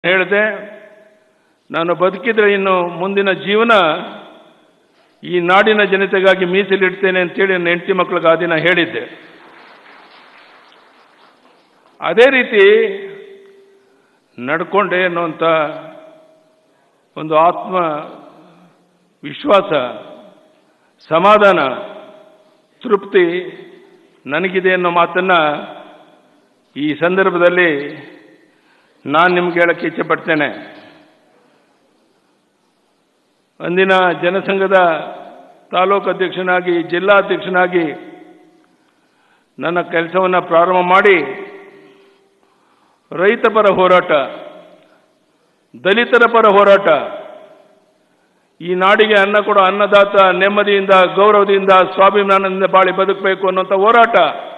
ಹೇಳಿದೆ ನಾನು ಬದುಕಿದ್ರೆ ಇನ್ನು ಮುಂದಿನ ಜೀವನ ಈ ನಾಡಿನ ಜನತೆಗಾಗಿ ಮೀಸಲಿಡ್ತೇನೆ ಅಂತೇಳಿ ನನ್ನ ಹೆಂಡತಿ ಮಕ್ಕಳಿಗೆ ಆ ದಿನ ಹೇಳಿದ್ದೆ ಅದೇ ರೀತಿ ನಡ್ಕೊಂಡೆ ಅನ್ನುವಂಥ ಒಂದು ಆತ್ಮ ವಿಶ್ವಾಸ ಸಮಾಧಾನ ತೃಪ್ತಿ ನನಗಿದೆ ಅನ್ನೋ ಮಾತನ್ನ ಈ ಸಂದರ್ಭದಲ್ಲಿ ನಾನು ನಿಮ್ಗೆ ಹೇಳಕ್ಕೆ ಇಚ್ಛೆ ಪಡ್ತೇನೆ ಅಂದಿನ ಜನಸಂಘದ ತಾಲೂಕು ಅಧ್ಯಕ್ಷನಾಗಿ ಜಿಲ್ಲಾಧ್ಯಕ್ಷನಾಗಿ ನನ್ನ ಕೆಲಸವನ್ನು ಪ್ರಾರಂಭ ಮಾಡಿ ರೈತ ಪರ ಹೋರಾಟ ದಲಿತರ ಪರ ಹೋರಾಟ ಈ ನಾಡಿಗೆ ಅನ್ನ ಕೊಡೋ ಅನ್ನದಾತ ನೆಮ್ಮದಿಯಿಂದ ಗೌರವದಿಂದ ಸ್ವಾಭಿಮಾನದಿಂದ ಬಾಳಿ ಬದುಕಬೇಕು ಅನ್ನೋಂಥ ಹೋರಾಟ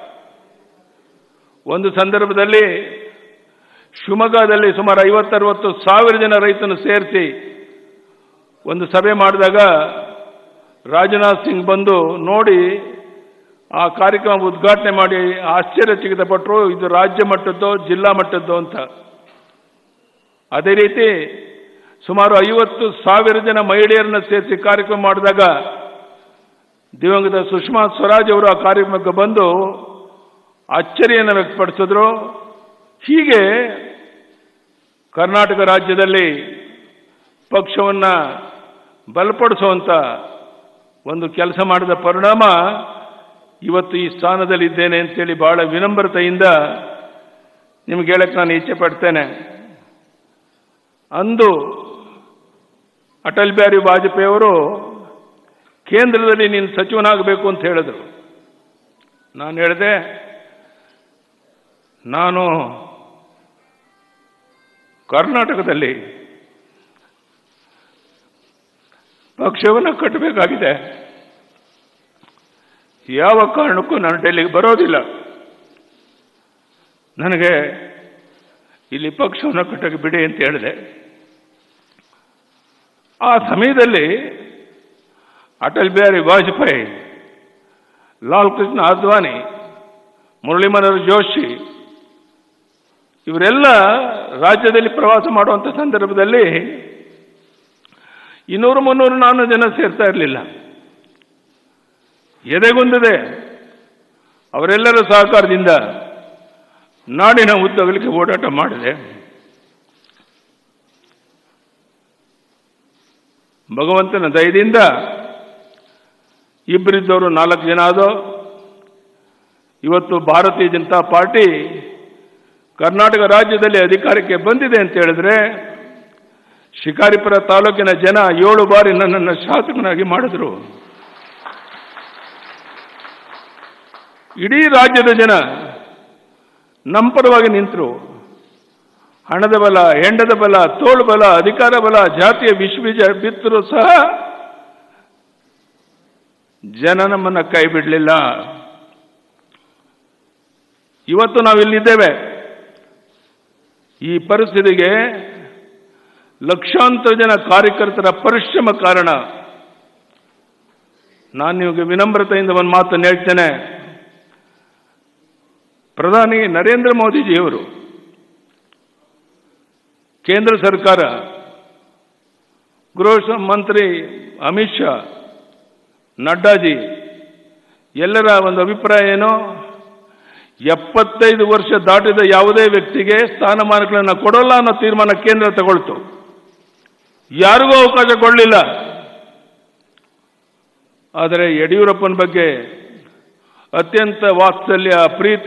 ಒಂದು ಸಂದರ್ಭದಲ್ಲಿ ಶಿವಮೊಗ್ಗದಲ್ಲಿ ಸುಮಾರು ಐವತ್ತರವತ್ತು ಸಾವಿರ ಜನ ರೈತನು ಸೇರಿಸಿ ಒಂದು ಸಭೆ ಮಾಡಿದಾಗ ರಾಜನಾಥ್ ಸಿಂಗ್ ಬಂದು ನೋಡಿ ಆ ಕಾರ್ಯಕ್ರಮ ಉದ್ಘಾಟನೆ ಮಾಡಿ ಆಶ್ಚರ್ಯಚಕಿತಪಟ್ಟರು ಇದು ರಾಜ್ಯ ಮಟ್ಟದ್ದೋ ಜಿಲ್ಲಾ ಮಟ್ಟದ್ದೋ ಅಂತ ಅದೇ ರೀತಿ ಸುಮಾರು ಐವತ್ತು ಸಾವಿರ ಜನ ಮಹಿಳೆಯರನ್ನ ಸೇರಿಸಿ ಕಾರ್ಯಕ್ರಮ ಮಾಡಿದಾಗ ದಿವಂಗತ ಸುಷ್ಮಾ ಸ್ವರಾಜ್ ಅವರು ಆ ಕಾರ್ಯಕ್ರಮಕ್ಕೆ ಬಂದು ಅಚ್ಚರಿಯನ್ನು ವ್ಯಕ್ತಪಡಿಸಿದ್ರು ಹೀಗೆ ಕರ್ನಾಟಕ ರಾಜ್ಯದಲ್ಲಿ ಪಕ್ಷವನ್ನ ಬಲಪಡಿಸುವಂತ ಒಂದು ಕೆಲಸ ಮಾಡಿದ ಪರಿಣಾಮ ಇವತ್ತು ಈ ಸ್ಥಾನದಲ್ಲಿ ಇದ್ದೇನೆ ಅಂತೇಳಿ ಬಹಳ ವಿನಮ್ರತೆಯಿಂದ ನಿಮ್ಗೆ ಹೇಳಕ್ಕೆ ನಾನು ಇಚ್ಛೆ ಪಡ್ತೇನೆ ಅಂದು ಅಟಲ್ ಬಿಹಾರಿ ವಾಜಪೇಯಿ ಅವರು ಕೇಂದ್ರದಲ್ಲಿ ನೀನು ಸಚಿವನಾಗಬೇಕು ಅಂತ ಹೇಳಿದ್ರು ನಾನು ಹೇಳಿದೆ ನಾನು ಕರ್ನಾಟಕದಲ್ಲಿ ಪಕ್ಷವನ್ನು ಕಟ್ಟಬೇಕಾಗಿದೆ ಯಾವ ಕಾರಣಕ್ಕೂ ನಾನು ಡೆಲ್ಲಿಗೆ ಬರೋದಿಲ್ಲ ನನಗೆ ಇಲ್ಲಿ ಪಕ್ಷವನ್ನು ಕಟ್ಟಕ್ಕೆ ಬಿಡಿ ಅಂತ ಹೇಳಿದೆ ಆ ಸಮಯದಲ್ಲಿ ಅಟಲ್ ಬಿಹಾರಿ ವಾಜಪೇಯಿ ಲಾಲ್ ಕೃಷ್ಣ ಅದ್ವಾನಿ ಮುರಳಿ ಮನೋಹರ್ ಜೋಶಿ ಇವರೆಲ್ಲ ರಾಜ್ಯದಲ್ಲಿ ಪ್ರವಾಸ ಮಾಡುವಂಥ ಸಂದರ್ಭದಲ್ಲಿ ಇನ್ನೂರು ಮುನ್ನೂರು ನಾನ್ನೂರು ಜನ ಸೇರ್ತಾ ಇರಲಿಲ್ಲ ಎದೆಗುಂದಿದೆ ಅವರೆಲ್ಲರ ಸಹಕಾರದಿಂದ ನಾಡಿನ ಉದ್ದಗಲಿಕ್ಕೆ ಓಡಾಟ ಮಾಡಿದೆ ಭಗವಂತನ ದಯದಿಂದ ಇಬ್ಬರಿದ್ದವರು ನಾಲ್ಕು ಜನ ಆದೋ ಇವತ್ತು ಭಾರತೀಯ ಜನತಾ ಪಾರ್ಟಿ ಕರ್ನಾಟಕ ರಾಜ್ಯದಲ್ಲಿ ಅಧಿಕಾರಕ್ಕೆ ಬಂದಿದೆ ಅಂತ ಹೇಳಿದ್ರೆ ಶಿಕಾರಿಪುರ ತಾಲೂಕಿನ ಜನ ಏಳು ಬಾರಿ ನನ್ನನ್ನು ಶಾಸಕನಾಗಿ ಮಾಡಿದ್ರು ಇಡೀ ರಾಜ್ಯದ ಜನ ನಮ್ಮ ಪರವಾಗಿ ನಿಂತರು ಹಣದ ಬಲ ಹೆಂಡದ ಬಲ ತೋಳು ಬಲ ಅಧಿಕಾರ ಬಲ ಜಾತಿಯ ವಿಶ್ವಬೀಜ ಬಿತ್ತರೂ ಸಹ ಜನ ನಮ್ಮನ್ನ ಕೈ ಬಿಡಲಿಲ್ಲ ಇವತ್ತು ನಾವಿಲ್ಲಿದ್ದೇವೆ ಈ ಪರಿಸ್ಥಿತಿಗೆ ಲಕ್ಷಾಂತರ ಜನ ಕಾರ್ಯಕರ್ತರ ಪರಿಶ್ರಮ ಕಾರಣ ನಾನು ನಿಮಗೆ ವಿನಮ್ರತೆಯಿಂದ ಒಂದು ಮಾತನ್ನು ಹೇಳ್ತೇನೆ ಪ್ರಧಾನಿ ನರೇಂದ್ರ ಮೋದಿಜಿಯವರು ಕೇಂದ್ರ ಸರ್ಕಾರ ಗೃಹ ಮಂತ್ರಿ ಅಮಿತ್ ಶಾ ನಡ್ಡಾಜಿ ಎಲ್ಲರ ಒಂದು ಅಭಿಪ್ರಾಯ ಏನೋ ಎಪ್ಪತ್ತೈದು ವರ್ಷ ದಾಟಿದ ಯಾವುದೇ ವ್ಯಕ್ತಿಗೆ ಸ್ಥಾನಮಾನಗಳನ್ನು ಕೊಡೋಲ್ಲ ಅನ್ನೋ ತೀರ್ಮಾನ ಕೇಂದ್ರ ತಗೊಳ್ತು ಯಾರಿಗೂ ಅವಕಾಶ ಕೊಡಲಿಲ್ಲ ಆದರೆ ಯಡಿಯೂರಪ್ಪನ ಬಗ್ಗೆ ಅತ್ಯಂತ ವಾತ್ಸಲ್ಯ ಪ್ರೀತಿ